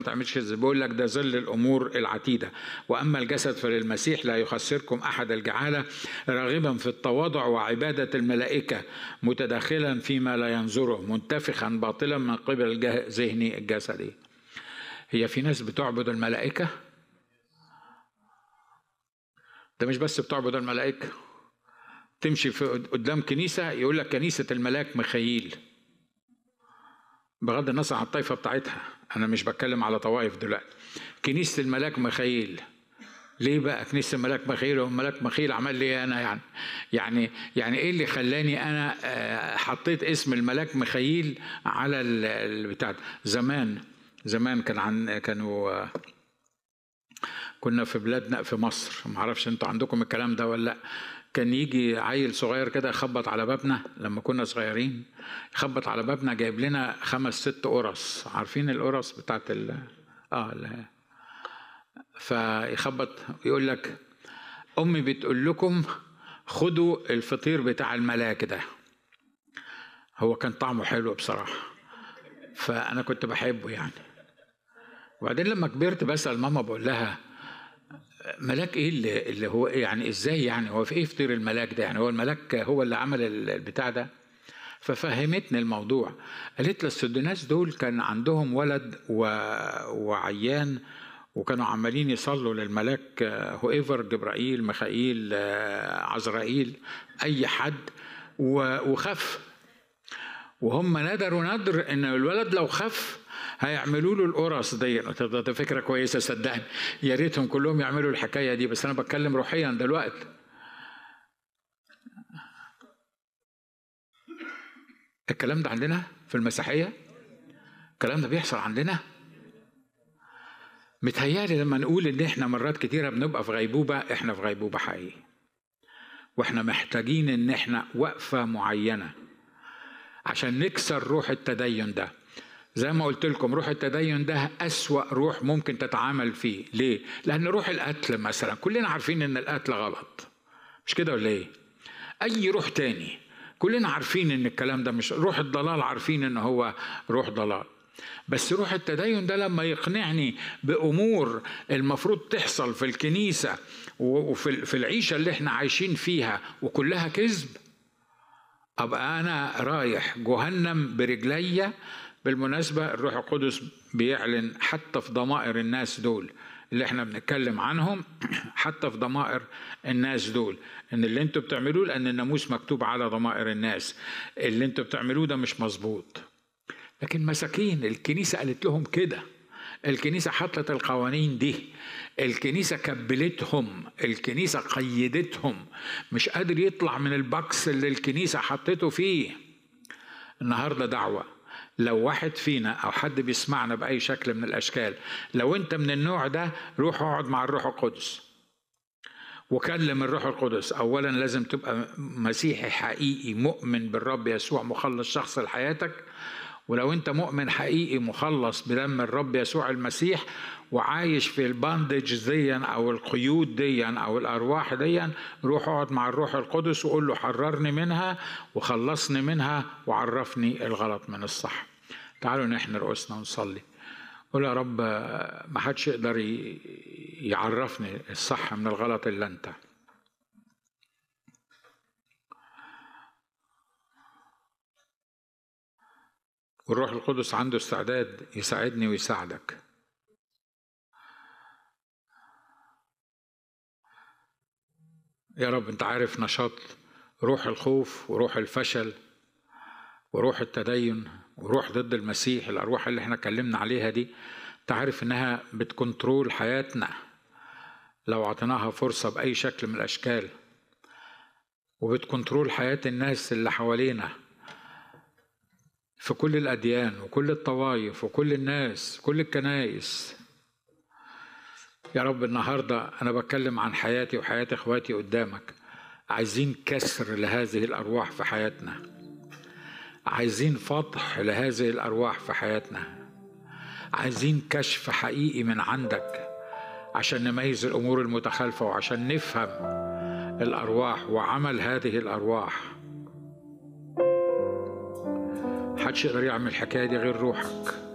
تعملش كده بيقول لك ده ظل الامور العتيده واما الجسد فللمسيح لا يخسركم احد الجعاله راغبا في التواضع وعباده الملائكه متداخلا فيما لا ينظره منتفخا باطلا من قبل ذهني الجسدي هي في ناس بتعبد الملائكه ده مش بس بتعبد الملائكه تمشي في قدام كنيسه يقول لك كنيسه الملاك مخيل بغض النظر عن الطائفه بتاعتها انا مش بتكلم على طوائف دلوقتي كنيسه الملاك مخيل ليه بقى كنيسه الملاك مخيل هو الملاك مخيل عمل لي انا يعني يعني يعني ايه اللي خلاني انا حطيت اسم الملاك مخيل على البتاع زمان زمان كان عن كانوا كنا في بلادنا في مصر ما اعرفش انتوا عندكم الكلام ده ولا لا كان يجي عيل صغير كده يخبط على بابنا لما كنا صغيرين يخبط على بابنا جايب لنا خمس ست قرص عارفين القرص بتاعت ال اه لا فيخبط يقول لك امي بتقول لكم خدوا الفطير بتاع الملاك ده هو كان طعمه حلو بصراحه فانا كنت بحبه يعني وبعدين لما كبرت بسال ماما بقول لها ملاك ايه اللي, اللي هو يعني ازاي يعني هو في ايه فطير الملاك ده يعني هو الملاك هو اللي عمل البتاع ده ففهمتني الموضوع قالت لي الناس دول كان عندهم ولد و... وعيان وكانوا عمالين يصلوا للملاك هو ايفر جبرائيل ميخائيل عزرائيل اي حد و... وخف وهم ندروا ندر ان الولد لو خف هيعملوا له القرص دي ده فكره كويسه صدقني يا ريتهم كلهم يعملوا الحكايه دي بس انا بتكلم روحيا دلوقتي الكلام ده عندنا في المسيحيه الكلام ده بيحصل عندنا متهيالي لما نقول ان احنا مرات كتيره بنبقى في غيبوبه احنا في غيبوبه حقيقي واحنا محتاجين ان احنا وقفه معينه عشان نكسر روح التدين ده زي ما قلت لكم روح التدين ده أسوأ روح ممكن تتعامل فيه ليه؟ لأن روح القتل مثلا كلنا عارفين إن القتل غلط مش كده ولا إيه؟ أي روح تاني كلنا عارفين إن الكلام ده مش روح الضلال عارفين إن هو روح ضلال بس روح التدين ده لما يقنعني بأمور المفروض تحصل في الكنيسة وفي في العيشة اللي احنا عايشين فيها وكلها كذب أبقى أنا رايح جهنم برجليا بالمناسبة الروح القدس بيعلن حتى في ضمائر الناس دول اللي احنا بنتكلم عنهم حتى في ضمائر الناس دول ان اللي انتوا بتعملوه لان الناموس مكتوب على ضمائر الناس اللي انتوا بتعملوه ده مش مظبوط لكن مساكين الكنيسة قالت لهم كده الكنيسة حطت القوانين دي الكنيسة كبلتهم الكنيسة قيدتهم مش قادر يطلع من البكس اللي الكنيسة حطته فيه النهاردة دعوة لو واحد فينا او حد بيسمعنا باي شكل من الاشكال لو انت من النوع ده روح اقعد مع الروح القدس وكلم الروح القدس اولا لازم تبقى مسيحي حقيقي مؤمن بالرب يسوع مخلص شخص لحياتك ولو انت مؤمن حقيقي مخلص بدم الرب يسوع المسيح وعايش في الباندج ديا او القيود ديا او الارواح ديا روح اقعد مع الروح القدس وقول له حررني منها وخلصني منها وعرفني الغلط من الصح تعالوا نحن رؤوسنا ونصلي قول يا رب ما حدش يقدر يعرفني الصح من الغلط الا انت والروح القدس عنده استعداد يساعدني ويساعدك يا رب انت عارف نشاط روح الخوف وروح الفشل وروح التدين وروح ضد المسيح الارواح اللي احنا اتكلمنا عليها دي تعرف انها بتكنترول حياتنا لو اعطيناها فرصه باي شكل من الاشكال وبتكنترول حياه الناس اللي حوالينا في كل الاديان وكل الطوائف وكل الناس كل الكنائس يا رب النهارده انا بتكلم عن حياتي وحياه اخواتي قدامك عايزين كسر لهذه الارواح في حياتنا عايزين فتح لهذه الارواح في حياتنا عايزين كشف حقيقي من عندك عشان نميز الامور المتخالفه وعشان نفهم الارواح وعمل هذه الارواح محدش يقدر يعمل الحكايه دي غير روحك